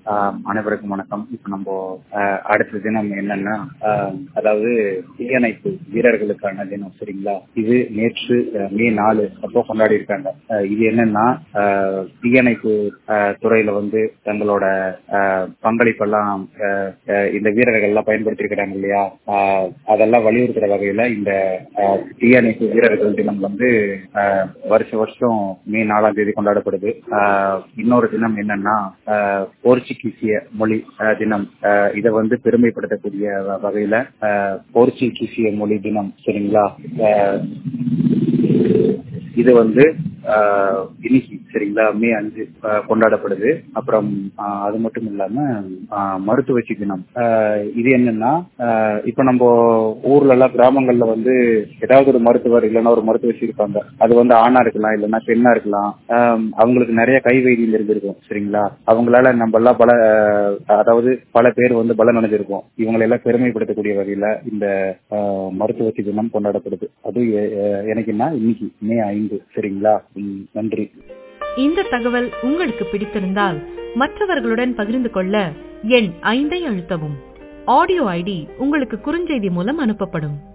ஆஹ் அனைவருக்கும் வணக்கம் இப்ப நம்ம ஆஹ் அடுத்த தினம் என்னன்னா ஆஹ் அதாவது தீயணைப்பு வீரர்களுக்கான தினம் சரிங்களா இது நேற்று ஆஹ் மே நாலு அப்போ கொண்டாடி இருக்காங்க ஆஹ் இது என்னன்னா ஆஹ் தீயணைப்பு ஆஹ் துறையில வந்து தங்களோட ஆஹ் பங்களிப்பெல்லாம் ஆஹ் ஆஹ் இந்த வீரர்கள் எல்லாம் பயன்படுத்தி இருக்கிறாங்க இல்லையா ஆஹ் அதெல்லாம் வலியுறுத்துற வகையில இந்த ஆஹ் தீயணைப்பு வீரர்கள் தினம் வந்து ஆஹ் வருஷ வருஷம் மே நாலாம் தேதி கொண்டாடப்படுது ஆஹ் இன்னொரு தினம் என்னன்னா ஆஹ் போர்ச்சுகீசிய மொழி ஆஹ் தினம் ஆஹ் இதை வந்து பெருமைப்படுத்தக்கூடிய வ- வகையில ஆஹ் போர்ச்சுகீசிய மொழி தினம் சரிங்களா ஆஹ் இது வந்து ஆஹ் இன்னைக்கு சரிங்களா மே அஞ்சு ஆஹ் கொண்டாடப்படுது அப்புறம் ஆஹ் அது மட்டும் இல்லாம ஆஹ் மருத்துவச்சி தினம் ஆஹ் இது என்னன்னா ஆஹ் இப்ப நம்ம ஊர்ல எல்லாம் கிராமங்கள்ல வந்து ஏதாவது ஒரு மருத்துவர் இல்லைன்னா ஒரு மருத்துவச்சி இருப்பாங்க அது வந்து ஆணா இருக்கலாம் இல்லைன்னா பெண்ணா இருக்கலாம் ஆஹ் அவங்களுக்கு நிறைய கை வைத்தியம் தெரிஞ்சிருக்கும் சரிங்களா அவங்களால நம்ம எல்லாம் பல ஆஹ் அதாவது பல பேர் வந்து பலன் அடைஞ்சிருக்கும் இவங்களை எல்லாம் பெருமைப்படுத்தக்கூடிய வகையில இந்த ஆஹ் மருத்துவச்சி தினம் கொண்டாடப்படுது அது எ- எ- எனக்குன்னா இன்னைக்கு மே ஐந்து சரிங்களா ம், நன்றி இந்த தகவல் உங்களுக்கு பிடித்திருந்தால் மற்றவர்களுடன் பகிர்ந்து கொள்ள எண் ஐந்தை அழுத்தவும் ஆடியோ ஐடி உங்களுக்கு குறுஞ்செய்தி மூலம் அனுப்பப்படும்